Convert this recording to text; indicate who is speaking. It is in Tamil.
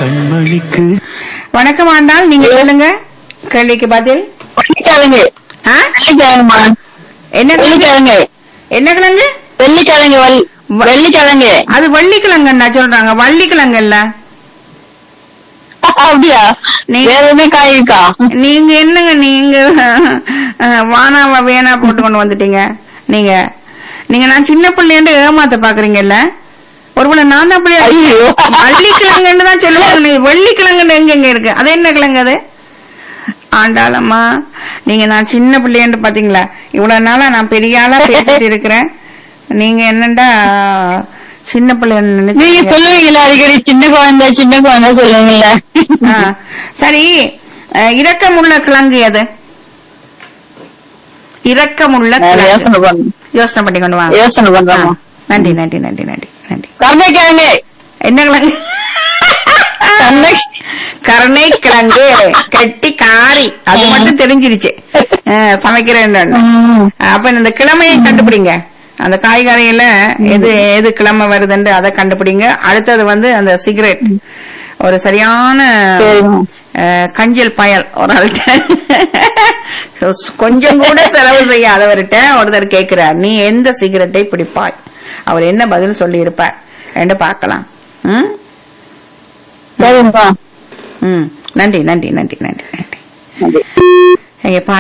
Speaker 1: கண்மணிக்கு
Speaker 2: வணக்கம் ஆண்டாள் நீங்க சொல்லுங்க கேள்விக்கு பதில்
Speaker 3: வெள்ளிக்கிழங்கு
Speaker 2: ஆ?
Speaker 3: வெள்ளிக்கிழங்குமா
Speaker 2: என்ன கிழங்கு
Speaker 3: வெள்ளிக்கிழங்கு
Speaker 2: என்ன கிழங்கு
Speaker 3: வெள்ளிக்கிழங்கு வல்- வெள்ளிக்கிழங்கு
Speaker 2: அது வள்ளிக்கிழங்குன்னா சொல்றாங்க வள்ளிக்கிழங்கு இல்ல
Speaker 3: அப்படியா
Speaker 2: நீ-
Speaker 3: வேற எதுவுமே காய் இருக்கா
Speaker 2: நீங்க என்னங்க நீங்க அஹ், வானாவா வேணா போட்டு கொண்டு வந்துட்டீங்க நீங்க நீங்க நான் சின்ன பிள்ளைன்னு ஏமாத்த பாக்குறீங்கல்ல ஒருவேளை நான் தான் பிள்ளையா
Speaker 3: ஐயோ.
Speaker 2: வள்ளிக்கிழங்குன்னு தான் சொல்லுவாங்க நீ வெள்ளிக்கிழங்குன்னு எங்க எங்க இருக்கு அது என்ன கிழங்கு அது ஆண்டாளம்மா நீங்க நான் சின்ன பிள்ளைன்னு பாத்தீங்களா இவ்வளவு நாளா நான் பெரிய ஆளா பேசிட்டு இருக்கிறேன் நீங்க என்னண்டா சின்ன பிள்ளைன்னு
Speaker 3: நீங்க
Speaker 2: நினைச்சீங்க
Speaker 3: சொல்லுவீங்களா அடிக்கடி சின்ன குழந்தை சின்ன குழந்தை சொல்லுவீங்கல்ல
Speaker 2: ஆ, சரி அஹ், இரக்கமுள்ள கிழங்கு எது இரக்கமுள்ள
Speaker 3: நான்
Speaker 2: கிழங்கு
Speaker 3: யோசனை பண்ண
Speaker 2: யோசனை பண்ணி கொண்டு வாங்க
Speaker 3: யோசனை
Speaker 2: ஆ,
Speaker 3: பண்றோம்
Speaker 2: நன்றி நன்றி நன்றி நன்றி நன்றி
Speaker 3: கருணைக்கிழங்கு
Speaker 2: என்ன கிழங்கு
Speaker 3: கருணை
Speaker 2: கருணை கிழங்கு கெட்டி காரி அது மட்டும் தெரிஞ்சிருச்சு ஆ, சமைக்கிறேன்
Speaker 3: ம்.
Speaker 2: அப்ப இந்த கிழமையை கண்டுபிடிங்க அந்த காய்கறியில எது எது கிழமை வருதுன்னு அதை கண்டுபிடிங்க அடுத்தது வந்து அந்த சிகரெட் ஒரு சரியான
Speaker 3: சரிம்மா.
Speaker 2: அஹ், கஞ்சல் பயல் ஒரு ஆள்கிட்ட கொஞ்சம் கூட செலவு செய்யாதவர்கிட்ட ஒருத்தர் கேட்கிறார் நீ எந்த சிகரெட்டை பிடிப்பாய் அவர் என்ன பதில் சொல்லி இருப்பார் என்று பார்க்கலாம் ம்?
Speaker 3: சரிம்மா
Speaker 2: ம் நன்றி நன்றி நன்றி நன்றி நன்றி
Speaker 3: நன்றி.
Speaker 2: இங்க பாருங்க